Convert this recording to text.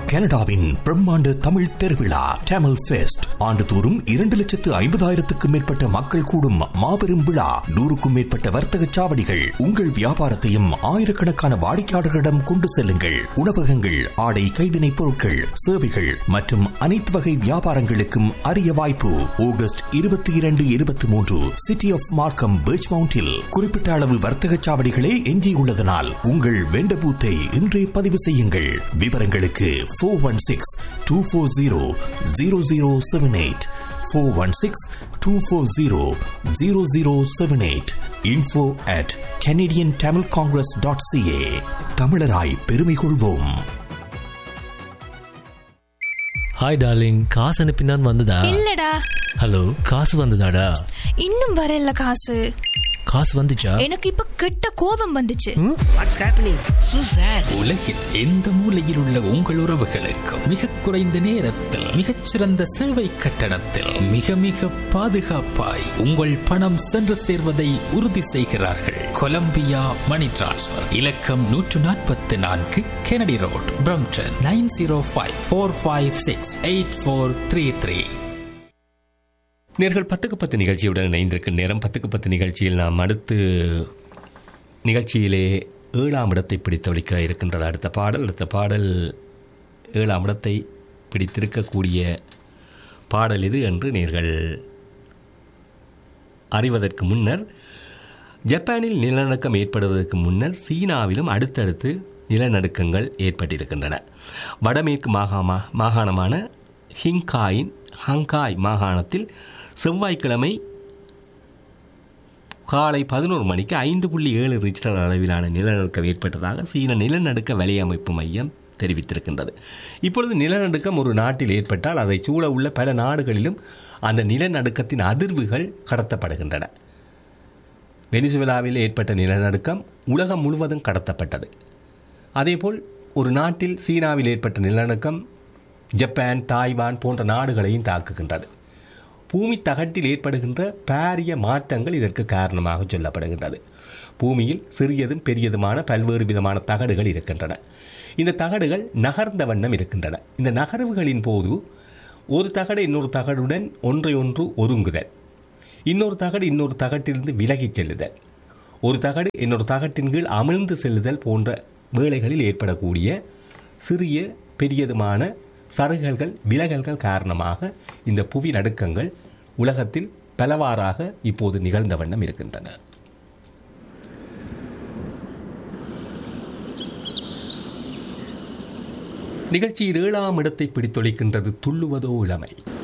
கனடாவின் பிரம்மாண்ட தமிழ் திருவிழா டேமல் ஃபெஸ்ட் ஆண்டுதோறும் இரண்டு லட்சத்து ஐம்பதாயிரத்துக்கும் மேற்பட்ட மக்கள் கூடும் மாபெரும் விழா நூறுக்கும் மேற்பட்ட வர்த்தக சாவடிகள் உங்கள் வியாபாரத்தையும் ஆயிரக்கணக்கான வாடிக்கையாளர்களிடம் கொண்டு செல்லுங்கள் உணவகங்கள் ஆடை கைவினைப் பொருட்கள் சேவைகள் மற்றும் அனைத்து வகை வியாபாரங்களுக்கும் அரிய வாய்ப்பு ஆகஸ்ட் இருபத்தி இரண்டு இருபத்தி மூன்று சிட்டி ஆஃப் மார்க்கம் பீச் மவுண்டில் குறிப்பிட்ட அளவு வர்த்தக சாவடிகளே எஞ்சியுள்ளதனால் உங்கள் வெண்ட பூத்தை இன்றே பதிவு செய்யுங்கள் விவரங்களுக்கு four one six two four zero zero zero seven eight four one six two four zero zero zero seven eight info at Canadian Tamil congress dot CA தமிழராய் பெருமை கொள்வோம் ஹாய் டார்லிங் காசு அனுப்பினான் வந்ததா இல்லடா ஹலோ காசு வந்ததாடா இன்னும் வரல காசு காசு வந்துச்சா எனக்கு இப்ப கெட்ட கோபம் வந்துச்சு வாட்ஸ் ஹேப்பனிங் சூ சார் உலகில் எந்த மூலையில் உள்ள உங்கள் உறவுகளுக்கும் மிக குறைந்த நேரத்தில் மிகச்சிறந்த சேவை கட்டணத்தில் மிக மிக பாதுகாப்பாய் உங்கள் பணம் சென்று சேர்வதை உறுதி செய்கிறார்கள் கொலம்பியா மணி டிரான்ஸ்ஃபர் இலக்கம் நூற்று நாற்பத்தி நான்கு Kennedy road Brampton nine zero five four five six eight four three three நேர்கள் பத்துக்கு பத்து நிகழ்ச்சியுடன் இணைந்திருக்கும் நேரம் பத்துக்கு பத்து நிகழ்ச்சியில் நாம் அடுத்து நிகழ்ச்சியிலே ஏழாம் இடத்தை பிடித்தொழிக்க இருக்கின்றது அடுத்த பாடல் அடுத்த பாடல் ஏழாம் இடத்தை பிடித்திருக்கக்கூடிய பாடல் இது என்று நேர்கள் அறிவதற்கு முன்னர் ஜப்பானில் நிலநடுக்கம் ஏற்படுவதற்கு முன்னர் சீனாவிலும் அடுத்தடுத்து நிலநடுக்கங்கள் ஏற்பட்டிருக்கின்றன வடமேற்கு மாகாமா மாகாணமான ஹிங்காயின் ஹங்காய் மாகாணத்தில் செவ்வாய்க்கிழமை காலை பதினோரு மணிக்கு ஐந்து புள்ளி ஏழு ரிக்டர் அளவிலான நிலநடுக்கம் ஏற்பட்டதாக சீன நிலநடுக்க வலையமைப்பு மையம் தெரிவித்திருக்கின்றது இப்பொழுது நிலநடுக்கம் ஒரு நாட்டில் ஏற்பட்டால் அதை சூழ உள்ள பல நாடுகளிலும் அந்த நிலநடுக்கத்தின் அதிர்வுகள் கடத்தப்படுகின்றன வெனிசுவேலாவில் ஏற்பட்ட நிலநடுக்கம் உலகம் முழுவதும் கடத்தப்பட்டது அதேபோல் ஒரு நாட்டில் சீனாவில் ஏற்பட்ட நிலநடுக்கம் ஜப்பான் தாய்வான் போன்ற நாடுகளையும் தாக்குகின்றது பூமி தகட்டில் ஏற்படுகின்ற பாரிய மாற்றங்கள் இதற்கு காரணமாக சொல்லப்படுகின்றது பூமியில் சிறியதும் பெரியதுமான பல்வேறு விதமான தகடுகள் இருக்கின்றன இந்த தகடுகள் நகர்ந்த வண்ணம் இருக்கின்றன இந்த நகர்வுகளின் போது ஒரு தகடு இன்னொரு தகடுடன் ஒன்றை ஒன்று ஒருங்குதல் இன்னொரு தகடு இன்னொரு தகட்டிலிருந்து விலகிச் செல்லுதல் ஒரு தகடு இன்னொரு தகட்டின் கீழ் அமிழ்ந்து செல்லுதல் போன்ற வேளைகளில் ஏற்படக்கூடிய சிறிய பெரியதுமான சருகல்கள் விலகல்கள் காரணமாக இந்த புவி நடுக்கங்கள் உலகத்தில் பலவாறாக இப்போது நிகழ்ந்த வண்ணம் இருக்கின்றன நிகழ்ச்சியில் ஏழாம் இடத்தை பிடித்தொழிக்கின்றது துள்ளுவதோ இளமை